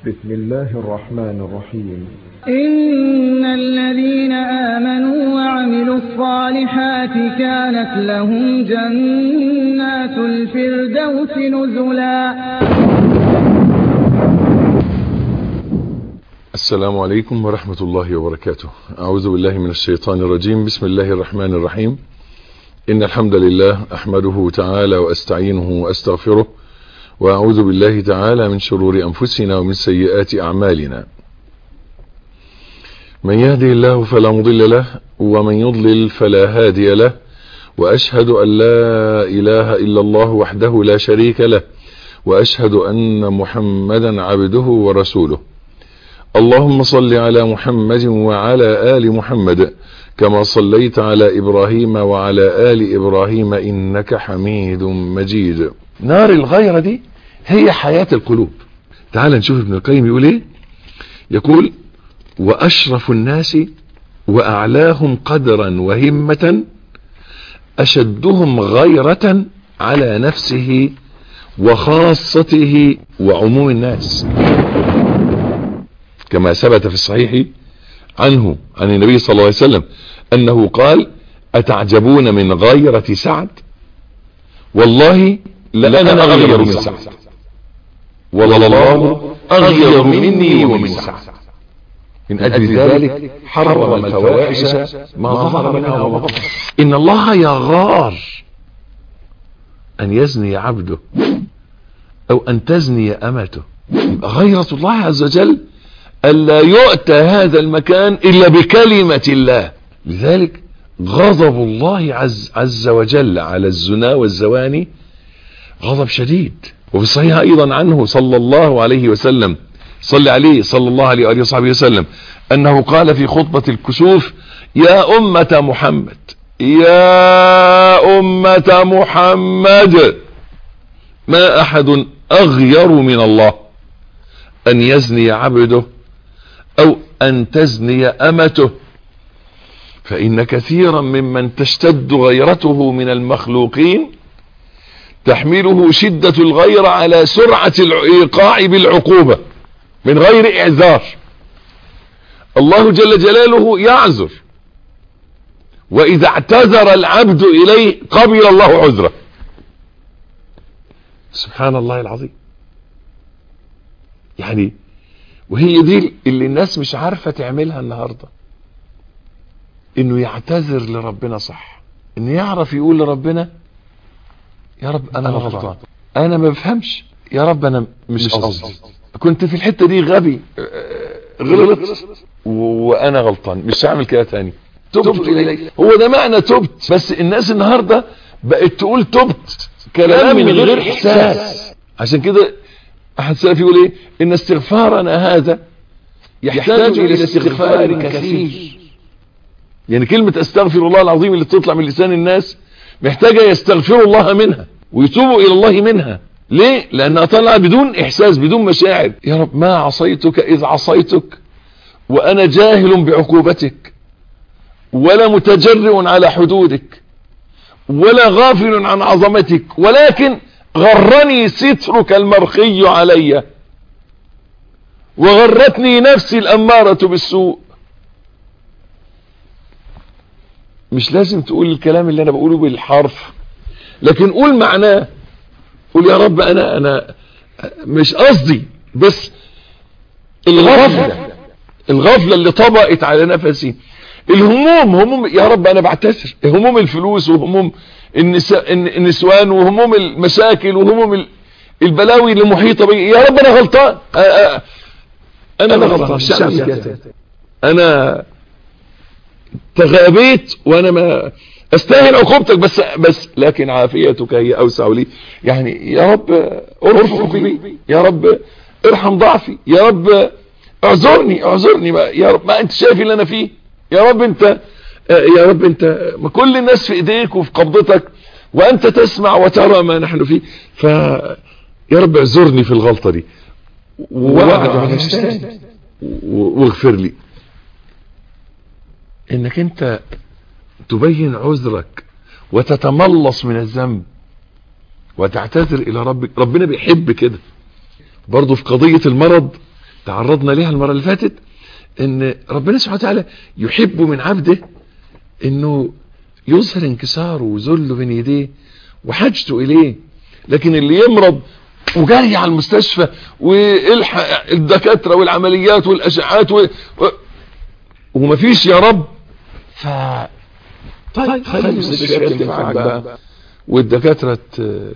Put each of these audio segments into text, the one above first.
بسم الله الرحمن الرحيم إن الذين آمنوا وعملوا الصالحات كانت لهم جنات الفردوس نزلا السلام عليكم ورحمة الله وبركاته أعوذ بالله من الشيطان الرجيم بسم الله الرحمن الرحيم إن الحمد لله أحمده تعالى وأستعينه وأستغفره وأعوذ بالله تعالى من شرور أنفسنا ومن سيئات أعمالنا من يهدي الله فلا مضل له ومن يضلل فلا هادي له وأشهد أن لا إله إلا الله وحده لا شريك له وأشهد أن محمدا عبده ورسوله اللهم صل على محمد وعلى آل محمد كما صليت على إبراهيم وعلى آل إبراهيم إنك حميد مجيد نار الغيرة دي هي حياة القلوب تعال نشوف ابن القيم يقول ايه يقول وأشرف الناس وأعلاهم قدرا وهمة أشدهم غيرة على نفسه وخاصته وعموم الناس كما ثبت في الصحيح عنه عن النبي صلى الله عليه وسلم أنه قال أتعجبون من غيرة سعد والله لأنا أغير من سعد والله أغير مني ومن سعد من أجل ذلك حرم الفواحش ما ظهر منها وما بطن إن الله يغار أن يزني عبده أو أن تزني أمته يبقى غيرة الله عز وجل ألا يؤتى هذا المكان إلا بكلمة الله لذلك غضب الله عز, عز وجل على الزنا والزواني غضب شديد وفي الصحيح أيضا عنه صلى الله عليه وسلم صلى عليه صلى الله عليه وآله وصحبه وسلم أنه قال في خطبة الكسوف يا أمة محمد يا أمة محمد ما أحد أغير من الله أن يزني عبده أو أن تزني أمته فإن كثيرا ممن تشتد غيرته من المخلوقين تحمله شدة الغير على سرعة الإيقاع بالعقوبة من غير إعذار الله جل جلاله يعذر وإذا اعتذر العبد إليه قبل الله عذره سبحان الله العظيم يعني وهي دي اللي الناس مش عارفة تعملها النهاردة انه يعتذر لربنا صح انه يعرف يقول لربنا يا رب انا غلطان انا ما بفهمش يا رب انا مش قصدي كنت في الحتة دي غبي غلط وانا غلطان مش هعمل كده تاني تبت اليك هو ده معنى تبت بس الناس النهاردة بقت تقول تبت كلام من غير احساس عشان كده احد السلف يقول ايه ان استغفارنا هذا يحتاج الى استغفار كثير يعني كلمة استغفر الله العظيم اللي تطلع من لسان الناس محتاجة يستغفروا الله منها ويتوبوا الى الله منها ليه لانها طالعة بدون احساس بدون مشاعر يا رب ما عصيتك اذ عصيتك وانا جاهل بعقوبتك ولا متجرئ على حدودك ولا غافل عن عظمتك ولكن غرني سترك المرخي علي وغرتني نفسي الأمارة بالسوء مش لازم تقول الكلام اللي انا بقوله بالحرف لكن قول معناه قول يا رب انا انا مش قصدي بس الغفلة الغفلة اللي طبقت على نفسي الهموم هموم يا رب انا بعتذر هموم الفلوس وهموم النساء النسوان وهموم المشاكل وهموم البلاوي اللي محيطه بي يا رب انا غلطان انا انا غلطان مش هعمل كده انا تغابيت وانا ما استاهل عقوبتك بس بس لكن عافيتك هي اوسع لي يعني يا رب ارفق بي يا رب ارحم ضعفي يا رب اعذرني اعذرني يا رب ما انت شايف اللي انا فيه يا رب انت يا رب انت ما كل الناس في ايديك وفي قبضتك وانت تسمع وترى ما نحن فيه ف يا رب اعذرني في الغلطة دي ووعد واغفر لي انك انت تبين عذرك وتتملص من الذنب وتعتذر الى ربك ربنا بيحب كده برضه في قضية المرض تعرضنا ليها المرة اللي فاتت ان ربنا سبحانه وتعالى يحب من عبده انه يظهر انكساره وذله بين يديه وحاجته اليه لكن اللي يمرض وجري على المستشفى والحق الدكاتره والعمليات والاشعاعات و... و... ومفيش يا رب ف طيب خلي المستشفيات تنفعك بقى والدكاتره ت...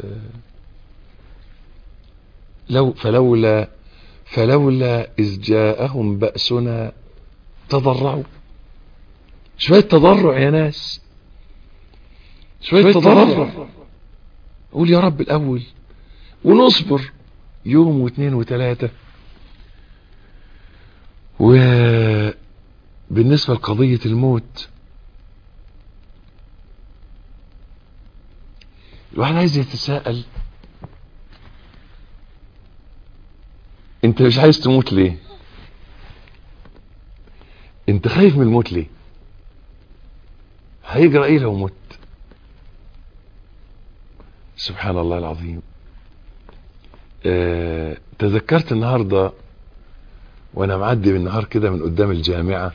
لو فلولا فلولا إذ جاءهم بأسنا تضرعوا شوية تضرع يا ناس شوية تضرع قول يا رب الأول ونصبر يوم واثنين وثلاثة وبالنسبة لقضية الموت الواحد عايز يتساءل انت مش عايز تموت ليه انت خايف من الموت ليه هيجرى ايه لو مت سبحان الله العظيم اه تذكرت النهاردة وانا معدي بالنهار كده من قدام الجامعة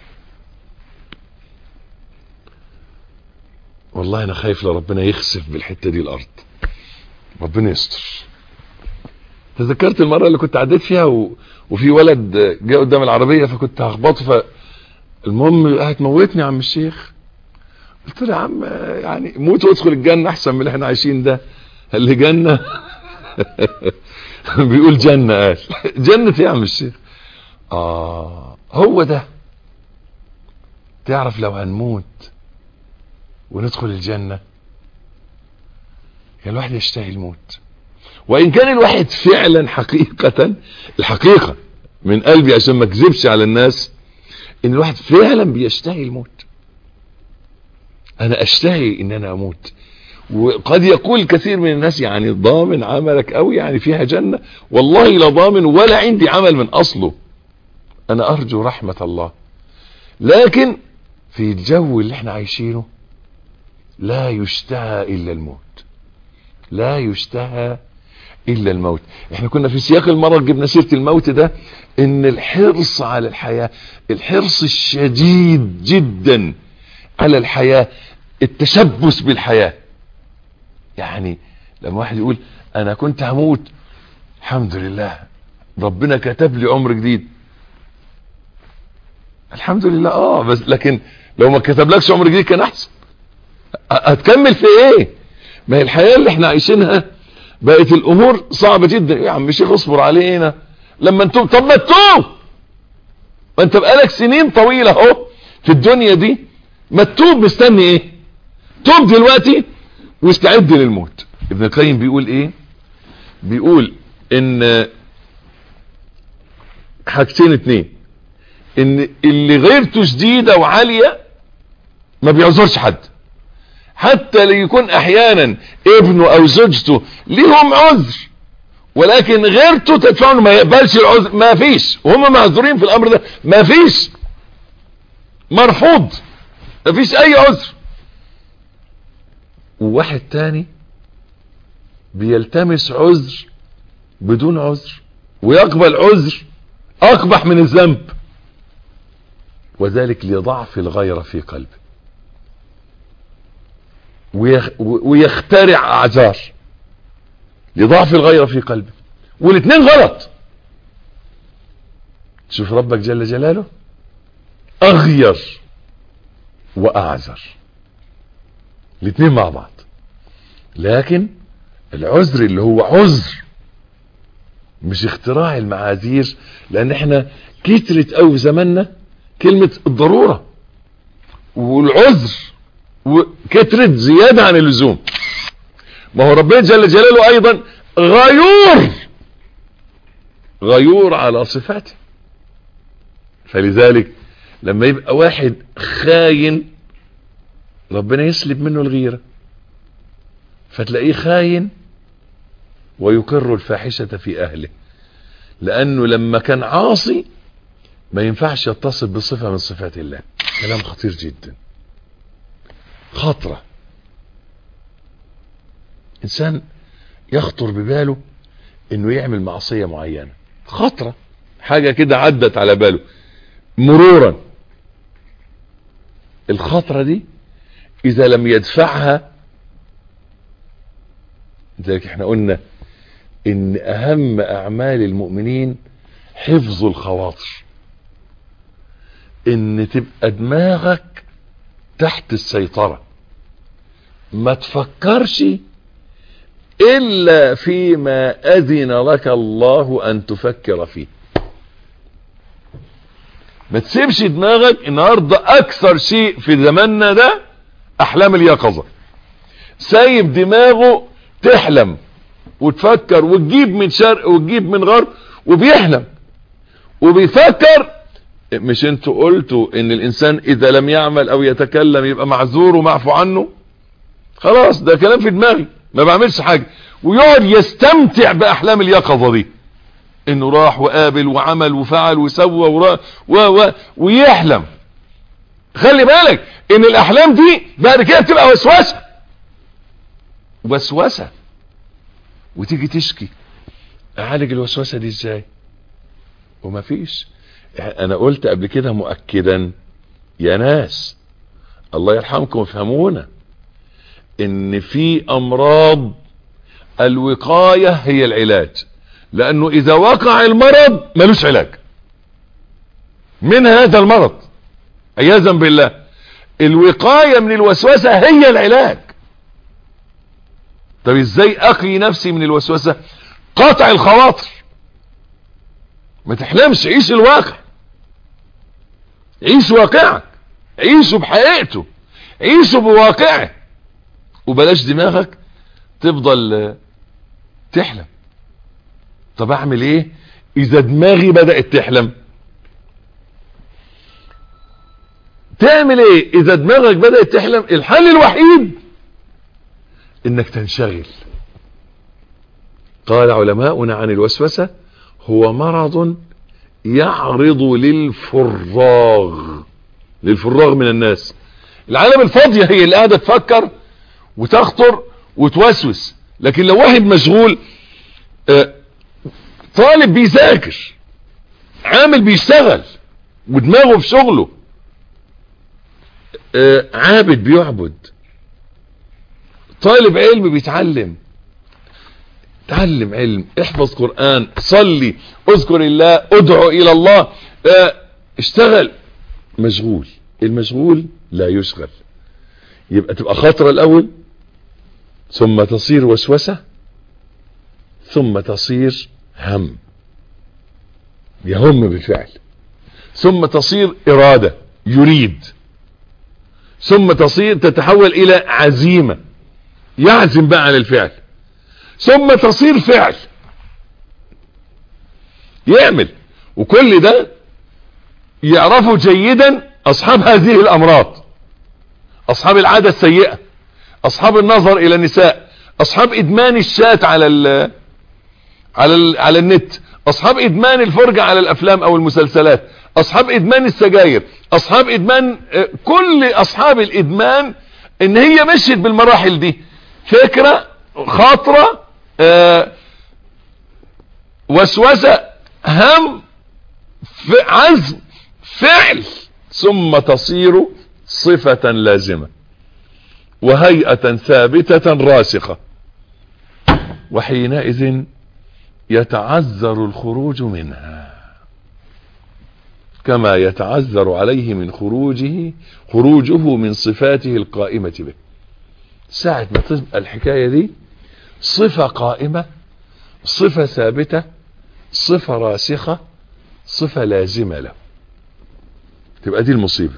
والله انا خايف لربنا يخسف بالحتة دي الارض ربنا يستر تذكرت المرة اللي كنت عديت فيها و... وفي ولد جاء قدام العربية فكنت هخبطه فالمهم هتموتني يا عم الشيخ قلت له يا عم يعني موت وادخل الجنة احسن من اللي احنا عايشين ده قال لي جنة بيقول جنة قال جنة ايه يا عم الشيخ اه هو ده تعرف لو هنموت وندخل الجنة كان الواحد يشتهي الموت وان كان الواحد فعلا حقيقة الحقيقة من قلبي عشان ما اكذبش على الناس ان الواحد فعلا بيشتهي الموت انا اشتهي ان انا اموت وقد يقول كثير من الناس يعني ضامن عملك او يعني فيها جنة والله لا ضامن ولا عندي عمل من اصله انا ارجو رحمة الله لكن في الجو اللي احنا عايشينه لا يشتهى الا الموت لا يشتهى الا الموت احنا كنا في سياق المرة جبنا سيرة الموت ده ان الحرص على الحياة الحرص الشديد جدا على الحياة التشبث بالحياة يعني لما واحد يقول انا كنت هموت الحمد لله ربنا كتب لي عمر جديد الحمد لله اه بس لكن لو ما كتبلكش عمر جديد كان احسن هتكمل في ايه ما هي الحياة اللي احنا عايشينها بقت الامور صعبة جدا يا عم الشيخ اصبر علينا لما انتم طب ما تتوب ما انت بقالك سنين طويلة اهو في الدنيا دي ما تتوب مستني ايه توب دلوقتي واستعد للموت ابن القيم بيقول ايه بيقول ان حاجتين اتنين ان اللي غيرته شديدة وعالية ما بيعذرش حد حتى ليكون احيانا ابنه او زوجته ليهم عذر ولكن غيرته تدفعه ما يقبلش العذر ما فيش وهم معذورين في الامر ده ما فيش مرفوض ما فيش اي عذر وواحد تاني بيلتمس عذر بدون عذر ويقبل عذر اقبح من الذنب وذلك لضعف الغيرة في قلبه ويخترع اعذار لضعف الغيرة في قلبه والاثنين غلط شوف ربك جل جلاله اغير واعذر الاثنين مع بعض لكن العذر اللي هو عذر مش اختراع المعاذير لان احنا كترت قوي في زماننا كلمة الضرورة والعذر وكترت زيادة عن اللزوم ما هو ربنا جل جلاله ايضا غيور غيور على صفاته فلذلك لما يبقى واحد خاين ربنا يسلب منه الغيرة فتلاقيه خاين ويقر الفاحشة في اهله لانه لما كان عاصي ما ينفعش يتصف بصفة من صفات الله كلام خطير جدا خطرة انسان يخطر بباله انه يعمل معصية معينة خطرة حاجة كده عدت على باله مرورا الخطرة دي اذا لم يدفعها لذلك احنا قلنا ان اهم اعمال المؤمنين حفظ الخواطر ان تبقى دماغك تحت السيطرة ما تفكرش الا فيما اذن لك الله ان تفكر فيه ما تسيبش دماغك النهاردة اكثر شيء في زماننا ده احلام اليقظة سايب دماغه تحلم وتفكر وتجيب من شرق وتجيب من غرب وبيحلم وبيفكر مش انتوا قلتوا ان الانسان اذا لم يعمل او يتكلم يبقى معذور ومعفو عنه خلاص ده كلام في دماغي ما بعملش حاجة ويقعد يستمتع باحلام اليقظة دي انه راح وقابل وعمل وفعل وسوى ورا و و ويحلم خلي بالك ان الاحلام دي بعد كده بتبقى وسوسه وسوسه وتيجي تشكي اعالج الوسوسه دي ازاي ومفيش انا قلت قبل كده مؤكدا يا ناس الله يرحمكم وافهمونا ان في امراض الوقاية هي العلاج لانه اذا وقع المرض ملوش علاج من هذا المرض عياذا بالله الوقاية من الوسوسة هي العلاج طب ازاي اقي نفسي من الوسوسة قطع الخواطر ما تحلمش عيش الواقع عيش واقعك عيشه بحقيقته عيشه بواقعه وبلاش دماغك تفضل تحلم طب اعمل ايه اذا دماغي بدأت تحلم تعمل ايه اذا دماغك بدأت تحلم الحل الوحيد انك تنشغل قال علماؤنا عن الوسوسة هو مرض يعرض للفراغ للفراغ من الناس العالم الفاضية هي اللي قاعدة تفكر وتخطر وتوسوس لكن لو واحد مشغول آه طالب بيذاكر عامل بيشتغل ودماغه في شغله آه عابد بيعبد طالب علم بيتعلم تعلم علم احفظ قرآن صلي اذكر الله ادعو الى الله اه اشتغل مشغول المشغول لا يشغل يبقى تبقى خطرة الاول ثم تصير وسوسة ثم تصير هم يهم بالفعل ثم تصير ارادة يريد ثم تصير تتحول الى عزيمة يعزم بقى على الفعل ثم تصير فعل يعمل وكل ده يعرفه جيدا اصحاب هذه الامراض اصحاب العادة السيئة اصحاب النظر الى النساء اصحاب ادمان الشات على ال على ال على النت اصحاب ادمان الفرجة على الافلام او المسلسلات اصحاب ادمان السجاير اصحاب ادمان كل اصحاب الادمان ان هي مشيت بالمراحل دي فكرة خاطرة آه وسوسة هم عزم فعل ثم تصير صفة لازمة وهيئة ثابتة راسخة وحينئذ يتعذر الخروج منها كما يتعذر عليه من خروجه خروجه من صفاته القائمة به ساعة ما تبقى الحكاية دي صفة قائمة صفة ثابتة صفة راسخة صفة لازمة له تبقى دي المصيبة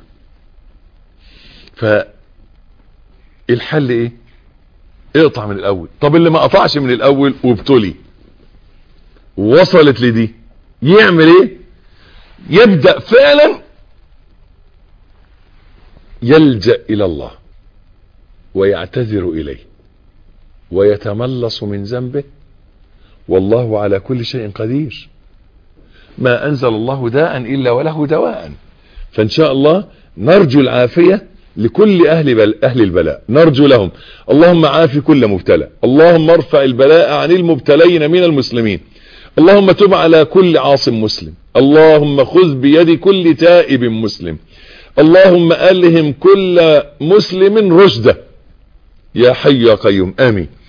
فالحل ايه اقطع من الاول طب اللي ما قطعش من الاول وابتلي وصلت لدي يعمل ايه يبدأ فعلا يلجأ الى الله ويعتذر اليه ويتملص من ذنبه والله على كل شيء قدير ما انزل الله داء الا وله دواء فان شاء الله نرجو العافية لكل اهل, بل أهل البلاء نرجو لهم اللهم عافي كل مبتلى اللهم ارفع البلاء عن المبتلين من المسلمين اللهم تب على كل عاصم مسلم اللهم خذ بيد كل تائب مسلم اللهم ألهم كل مسلم رشده يا حي يا قيوم آمين